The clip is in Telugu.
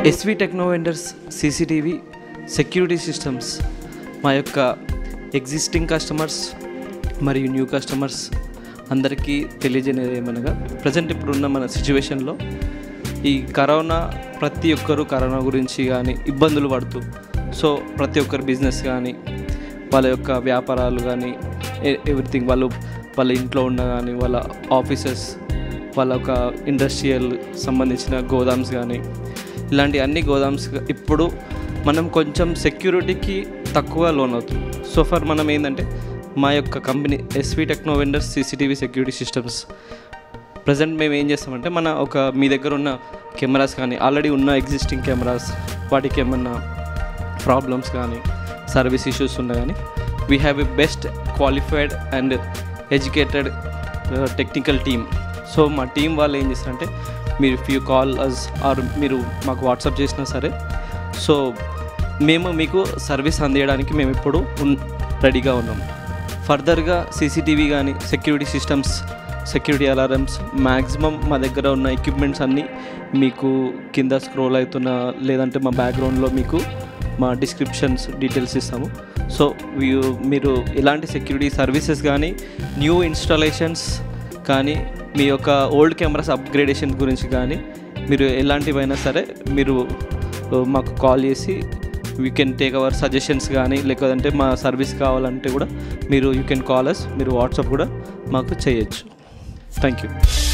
SV techno vendors CCTV security systems మా యొక్క ఎగ్జిస్టింగ్ కస్టమర్స్ మరియు న్యూ కస్టమర్స్ అందరికీ తెలియజేయలేదు ఏమనగా ప్రజెంట్ ఇప్పుడున్న మన సిచ్యువేషన్లో ఈ కరోనా ప్రతి ఒక్కరు కరోనా గురించి కానీ ఇబ్బందులు పడుతూ సో ప్రతి ఒక్కరి బిజినెస్ కానీ వాళ్ళ యొక్క వ్యాపారాలు కానీ ఎవ్రీథింగ్ వాళ్ళు వాళ్ళ ఇంట్లో ఉన్న కానీ వాళ్ళ ఆఫీసెస్ వాళ్ళ ఒక ఇండస్ట్రియల్ సంబంధించిన గోదామ్స్ కానీ ఇలాంటి అన్ని గోదామ్స్ ఇప్పుడు మనం కొంచెం సెక్యూరిటీకి తక్కువ లోన్ అవుతుంది సో ఫర్ మనం ఏంటంటే మా యొక్క company SV techno vendors CCTV security systems present మేము ఏం చేస్తామంటే మన ఒక మీ దగ్గర ఉన్న కెమెరాస్ కానీ ఆల్రెడీ ఉన్న ఎగ్జిస్టింగ్ కెమెరాస్ వాటికి ఏమన్నా ప్రాబ్లమ్స్ కానీ సర్వీస్ ఇష్యూస్ ఉన్నా కానీ we have a best qualified and educated technical team so మా టీం వాళ్ళు ఏం చేస్తారంటే మీరు if you call us or మీరు మాకు వాట్సాప్ చేసినా సరే సో మేము మీకు సర్వీస్ అందించడానికి మేము ఇప్పుడు ఉన్- రెడీగా ఉన్నాం ఫర్దర్గా సీసీటీవీ కానీ security systems security alarms maximum మా దగ్గర ఉన్న ఎక్విప్మెంట్స్ అన్నీ మీకు కింద స్క్రోల్ అవుతున్న లేదంటే మా బ్యాక్గ్రౌండ్లో మీకు మా డిస్క్రిప్షన్స్ డీటెయిల్స్ ఇస్తాము సో వీ- మీరు ఎలాంటి సెక్యూరిటీ సర్వీసెస్ కానీ న్యూ ఇన్స్టాలేషన్స్ కానీ మీ యొక్క ఓల్డ్ కెమెరాస్ అప్గ్రేడేషన్ గురించి కానీ మీరు ఎలాంటివైనా సరే మీరు ఆ, మాకు కాల్ చేసి we can take our suggestions కానీ లేకపోతే మా సర్వీస్ కావాలంటే కూడా మీరు యూ కెన్ కాల్ అస్ మీరు వాట్సాప్ కూడా మాకు చేయొచ్చు థ్యాంక్ యూ